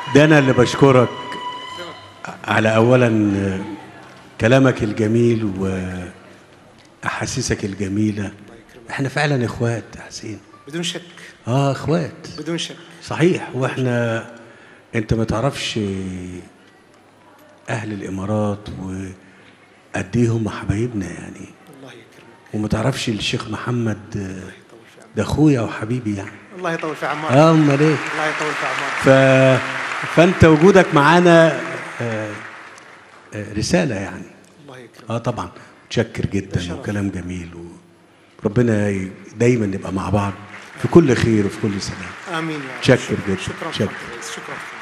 ده انا اللي بشكرك على اولا كلامك الجميل واحاسيسك الجميله احنا فعلا اخوات يا حسين بدون شك اه اخوات بدون شك صحيح واحنا انت ما تعرفش اهل الامارات وقد ايه هم حبايبنا يعني الله يكرمك وما تعرفش الشيخ محمد آه، يطول في عمرك ده اخويا وحبيبي يعني الله يطول في عمرك اه امال ايه الله يطول في عمرك ف... فانت وجودك معانا آه، آه، رساله يعني الله يكرمك اه طبعا متشكر جدا شرف. وكلام جميل وربنا ي- دايما نبقى مع بعض في كل خير وفي كل سلام امين يا رب شكر شكرا جدا. شكرا شكر. شكرا